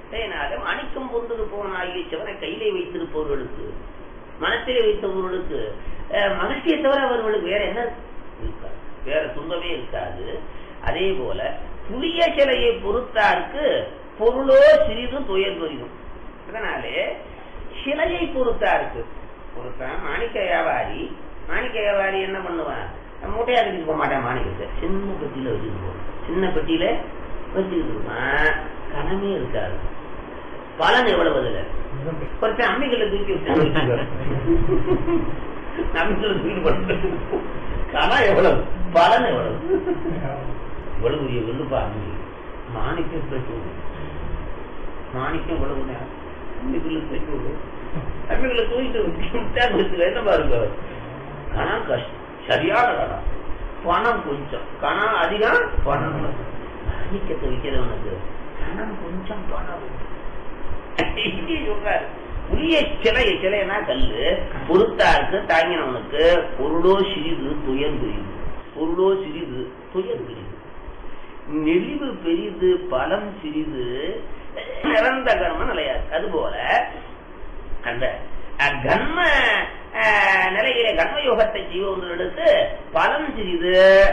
அதனால மாணிக்கம் பொருந்தது போன ஆகிய சிவனை கையிலே வைத்திருப்பவர்களுக்கு மனத்திலே வைத்தவர்களுக்கு அஹ், மகிழ்ச்சியை தவிர அவர்களுக்கு வேற என்ன இருக்காது வேற துன்பமே இருக்காது அதே போல புளிய சிலையை பொறுத்தாருக்கு பொருளோ சிறிது துயர் பெரிதும் அதனாலே சிலையை பொறுத்தாருக்கு பொறுத்தான் மாணிக்க வியாபாரி மாணிக்க வியாபாரி என்ன பண்ணுவான் மூட்டையா கட்டிட்டு போக மாட்டான் மாணிக்கத்தை சின்ன பெட்டியில வச்சுட்டு போவான் சின்ன பெட்டியில வச்சுக்கிட்டு இருப்பான் கனமே இருக்காது பலன் எவ்வளவு அதுல ஒருத்தன் அம்மிகளை தூக்கி விட்டு அம்மிகளை தூக்கி போட்டு கனம் எவ்வளவு பலன் எவ்வளவு இவ்வளவு பெரிய வெள்ளுப்பா அம்மி மாணிக்கம் பெற்று மாணிக்கம் இவ்வளவு நேரம் அம்மிகளை பெற்று அம்மிகளை தூக்கிட்டு விட்டா கொடுத்து என்ன பாருங்க கணம் கஷ்டம் சரியான கணம் பணம் கொஞ்சம் கணம் அதிகம் பணம் மாணிக்கத்தை விற்கிறவனுக்கு கணம் கொஞ்சம் பணம் இப்படி சொல்றாரு உரிய சிலை சிலைனா கல்லு பொறுத்தாருக்கு தாங்கினவனுக்கு பொருளோ சிறிது துயர் பெரிது பொருளோ சிறிது துயர் பெரிது நெளிவு பெரிது பலம் சிறிது நிறந்த கர்ம நிலையாது அதுபோல அந்த அஹ், கர்ம அஹ், நிலையிலே கர்ம யோகத்தை செய்வவர்களுக்கு பலம் சிறிது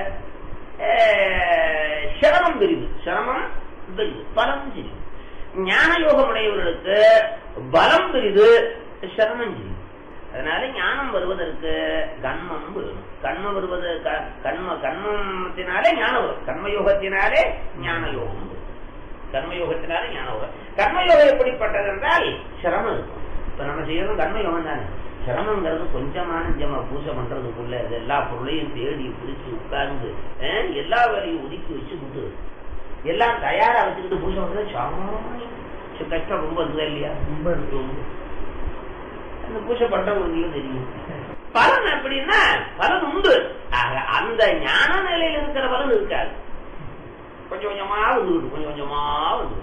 அஹ், சிரமம் பெரிது சிரமம் பெரிது பலம் சிறிது ஞான யோகம் உடையவர்களுக்கு பலம் பெரிது சிரமம் சிறிது அதனால ஞானம் வருவதற்கு கண்மம் வேணும் கண்மம் வருவது க- கண்ம கண்மத்தினாலே ஞானம் வரும் கர்மயோகத்தினாலே ஞான யோகம் வரும் கர்மயோகத்தினாலே ஞான யோகம் கர்மயோகம் எப்படிப்பட்டது என்றால் சிரமம் இருக்கும் இப்ப நம்ம செய்யறது கர்மயோகம் தானே சிரமங்கிறது கொஞ்சமான ஜமா பூஜை பண்றதுக்குள்ள இது எல்லா பொருளையும் தேடி பிடிச்சு உட்கார்ந்து அஹ், எல்லா வேலையும் ஒதுக்கி வச்சு விட்டு எல்லாம் தயாரா வச்சுக்கிட்டு பூஜை பண்றது சாமானியம் சரி, கஷ்டம் ரொம்ப இருக்குதா இல்லையா ரொம்ப இருக்கு. ரொம்ப. அந்த பூஜை பண்றவங்களுக்கு தெரியும் பலன் அப்படின்னா பலன் உண்டு ஆக, அந்த ஞான நிலையில இருக்கிற பலன் இருக்காது கொஞ்சம் கொஞ்சமா வந்துவிடும் கொஞ்சம் கொஞ்சமா வந்து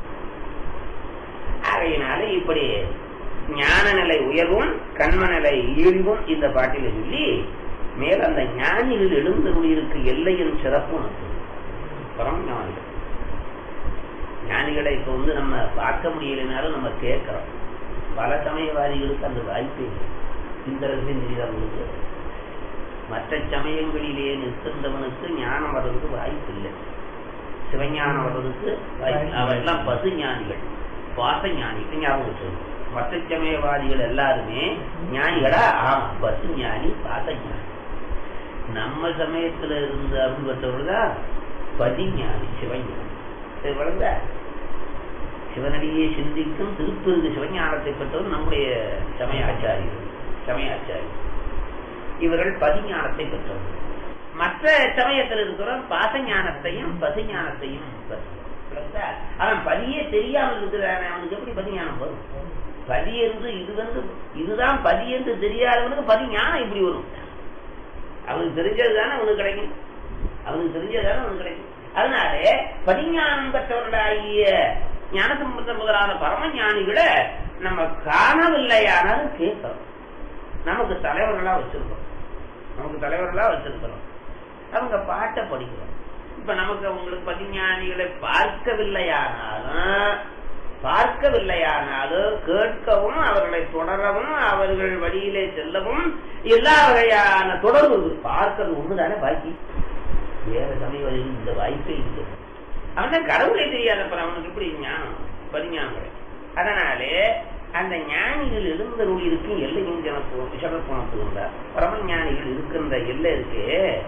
ஆகையினால இப்படி ஞான நிலை உயர்வும் கண்ம நிலை இழிவும் இந்த பாட்டில சொல்லி மேல அந்த ஞானிகள் எழுந்தருளிருக்கு எல்லையின் சிறப்பு உனக்கு பரம் ஞானிகள் ஞானிகளை இப்ப வந்து நம்ம பார்க்க முடியலைனாலும் நம்ம கேட்கிறோம் பல சமயவாதிகளுக்கு அந்த வாய்ப்பே இல்லை இந்த ரசிகர்களுக்கு மற்ற சமயங்களிலே நிற்கின்றவனுக்கு ஞானம் வர்றதுக்கு வாய்ப்பு இல்லை சிவஞானம் வர்றதுக்கு வாய்ப்பு இல்லை. அவரெல்லாம் பசு ஞானிகள் பாச ஞானிகள் ஞாபகம் வச்சுக்கணும். மற்ற சமயவாதிகள் எல்லாருமே ஞானிகளா ஆமா பசு ஞானி பாச ஞானி நம்ம சமயத்துல இருந்த அருள் பெற்றவர்கள் பதிஞானி சிவஞானி இது விளங்குதா? சிவனடியே சிந்திக்கும் திருப்பெருங்கு சிவஞானத்தை பெற்றவர் நம்முடைய சமய ஆச்சாரியர்கள் சமய ஆச்சாரியர் இவர்கள் பதிஞானத்தை பெற்றவர் மற்ற சமயத்தில் இருக்கிறவன் பாசஞானத்தையும் பசுஞானத்தையும் பெற்றவர். விளங்குதா? அவன் பதியே தெரியாமல் இருக்கிறான் அவனுக்கு எப்படி பதிஞானம் வரும் பதி என்று இது வந்து இதுதான் பதி என்று தெரியாதவனுக்கு பதி ஞானம் இப்படி வரும் அவனுக்கு தெரிஞ்சது தானே அவனுக்கு கிடைக்கும் அவனுக்கு தெரிஞ்சது தானே அவனுக்கு கிடைக்கும் அதனால பதிஞானம் பெற்றவர்களாகிய ஞானசம்பந்த முதலான பரமஞானிகளை நம்ம காணவில்லையானாலும் கேட்கிறோம் நமக்கு தலைவர்களா வச்சிருக்கோம் நமக்கு தலைவர்களா வச்சிருக்கிறோம் அவங்க பாட்டை படிக்கிறோம் இப்ப நமக்கு உங்களுக்கு பதிஞானிகளை பார்க்கவில்லையானாலும் பார்க்கவில்லையானாலும் கேட்கவும் அவர்களை தொடரவும் அவர்கள் வழியிலே செல்லவும் எல்லா வகையான தொடர்பு இருக்கு. பார்க்கிறது ஒண்ணுதானே பாக்கி வேற சமயம் இந்த வாய்ப்பே இல்லை அவன் தான் கடவுளே தெரியாதப்ப அவனுக்கு எப்படி ஞானம் பதிஞானம் கிடைக்கும் அதனாலே அந்த ஞானிகள் எழுந்தருள் இருக்கும் எல்லையும் எனக்கு சிறப்புணர்த்து கொண்டார் பரம ஞானிகள் இருக்கின்ற எல்லை இருக்கு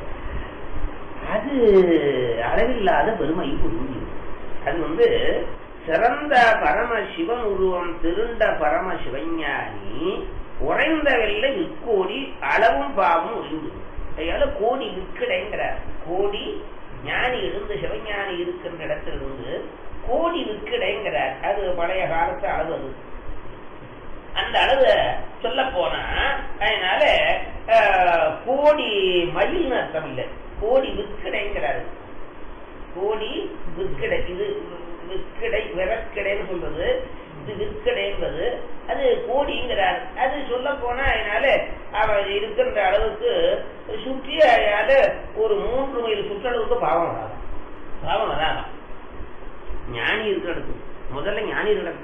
அது அளவில்லாத பெருமை புரிஞ்சு அது வந்து சிறந்த பரம சிவன் உருவம் திருண்ட பரம சிவஞானி உறைந்த வெள்ளை விற்கோடி அளவும் பாவம் ஒழிந்து அதனால கோடி விற்கிடைங்கிறார் கோடி ஞானி இருந்து சிவஞானி இருக்கின்ற இடத்திலிருந்து கோடி விற்கிடைங்கிறார் அது பழைய காலத்து அளவு அது அந்த அளவு சொல்ல போனா அதனால அஹ், கோடி மயில்னு அர்த்தம் இல்லை கோடி விற்கிடைங்கிறாரு கோடி விற்கிடை இது விற்கிடை விறக்கிடைன்னு சொல்றது இது விற்கிடை என்பது அது கோடிங்கிறார் அது சொல்ல போனா அதனால அவன் இருக்கின்ற அளவுக்கு சுற்றி அதால ஒரு மூன்று மைல் சுற்றளவுக்கு பாவம் வராது பாவம் வராதான் ஞானி இருக்கிற இடத்துக்கு முதல்ல ஞானி இருக்கிற